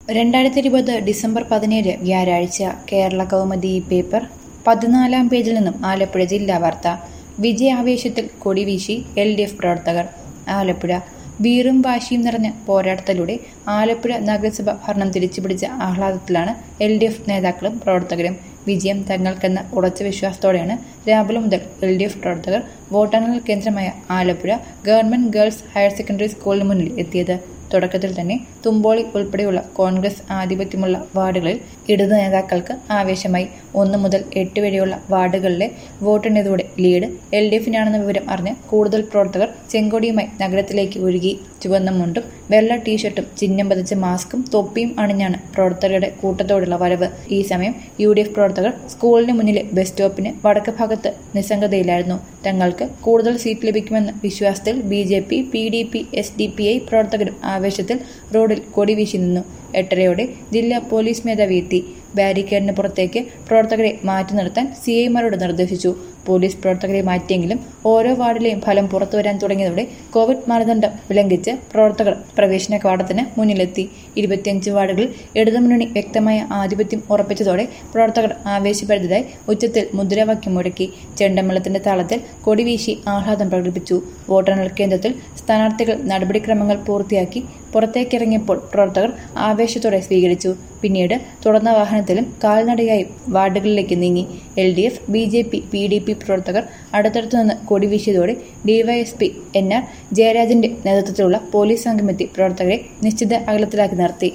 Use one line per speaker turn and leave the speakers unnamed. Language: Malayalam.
രണ്ടായിരത്തി ഇരുപത് ഡിസംബർ പതിനേഴ് വ്യാഴാഴ്ച കേരള കൗമുദി പേപ്പർ പതിനാലാം പേജിൽ നിന്നും ആലപ്പുഴ ജില്ലാ വാർത്ത വിജയാവേശത്തിൽ കൊടിവീശി എൽ ഡി എഫ് പ്രവർത്തകർ ആലപ്പുഴ വീറും വാശിയും നിറഞ്ഞ പോരാട്ടത്തിലൂടെ ആലപ്പുഴ നഗരസഭ ഭരണം തിരിച്ചുപിടിച്ച ആഹ്ലാദത്തിലാണ് എൽ ഡി എഫ് നേതാക്കളും പ്രവർത്തകരും വിജയം തങ്ങൾക്കെന്ന ഉറച്ച വിശ്വാസത്തോടെയാണ് രാവിലെ മുതൽ എൽ ഡി എഫ് പ്രവർത്തകർ വോട്ടെണ്ണൽ കേന്ദ്രമായ Alappuzha government girls higher secondary സ്കൂളിന് മുന്നിൽ എത്തിയത് തുടക്കത്തിൽ തന്നെ തുമ്പോളി ഉൾപ്പെടെയുള്ള കോൺഗ്രസ് ആധിപത്യമുള്ള വാർഡുകളിൽ ഇടതു നേതാക്കൾക്ക് ആവേശമായി ഒന്ന് മുതൽ എട്ട് വരെയുള്ള വാർഡുകളിലെ വോട്ടെണ്ണതോടെ ലീഡ് എൽ ഡി എഫിനാണെന്ന വിവരം അറിഞ്ഞ് കൂടുതൽ പ്രവർത്തകർ ചെങ്കൊടിയുമായി നഗരത്തിലേക്ക് ഒഴുകി ചുവന്ന മുണ്ടും വെള്ള ടീഷർട്ടും ചിഹ്നം പതിച്ച മാസ്കും തൊപ്പിയും അണിഞ്ഞാണ് പ്രവർത്തകരുടെ കൂട്ടത്തോടുള്ള വരവ് ഈ സമയം യു ഡി എഫ് പ്രവർത്തകർ സ്കൂളിന് മുന്നിലെ ബസ് സ്റ്റോപ്പിന് വടക്ക് ഭാഗത്ത് നിസ്സംഗതയിലായിരുന്നു തങ്ങൾക്ക് കൂടുതൽ സീറ്റ് ലഭിക്കുമെന്ന വിശ്വാസത്തിൽ B J P P D P S D P I പ്രവർത്തകരും ആവേശത്തിൽ റോഡിൽ കൊടിവീശി നിന്നു എട്ടരയോടെ ജില്ലാ പോലീസ് മേധാവി എത്തി ബാരിക്കേഡിന് പുറത്തേക്ക് പ്രവർത്തകരെ മാറ്റി നിർത്താൻ സി ഐമാരോട് നിർദ്ദേശിച്ചു പോലീസ് പ്രവർത്തകരെ മാറ്റിയെങ്കിലും ഓരോ വാർഡിലെയും ഫലം പുറത്തുവരാൻ തുടങ്ങിയതോടെ കോവിഡ് മാനദണ്ഡം വിലംഘിച്ച് പ്രവർത്തകർ പ്രവേശന കവാടത്തിന് മുന്നിലെത്തി ഇരുപത്തിയഞ്ച് വാർഡുകളിൽ ഇടതുമുന്നണി വ്യക്തമായ ആധിപത്യം ഉറപ്പിച്ചതോടെ പ്രവർത്തകർ ആവേശഭരിതരായി ഉച്ചത്തിൽ മുദ്രാവാക്യം മുഴക്കി ചെണ്ടമേളത്തിന്റെ താളത്തിൽ കൊടിവീശി ആഹ്ലാദം പ്രകടിപ്പിച്ചു വോട്ടെണ്ണൽ കേന്ദ്രത്തിൽ സ്ഥാനാർത്ഥികൾ നടപടിക്രമങ്ങൾ പൂർത്തിയാക്കി പുറത്തേക്കിറങ്ങിയപ്പോൾ പ്രവർത്തകർ ആവേശത്തോടെ സ്വീകരിച്ചു പിന്നീട് തുറന്ന വാഹനത്തിലും കാൽനടയായി വാർഡുകളിലേക്ക് നീങ്ങി L D F B J P P D P പ്രവർത്തകർ അടുത്തടുത്തു നിന്ന് കൊടിവീശിയതോടെ ഡിവൈഎസ്പി എൻ ആർ ജയരാജന്റെ നേതൃത്വത്തിലുള്ള പോലീസ് സംഘമെത്തി പ്രവർത്തകരെ നിശ്ചിത അകലത്തിലാക്കി നിർത്തി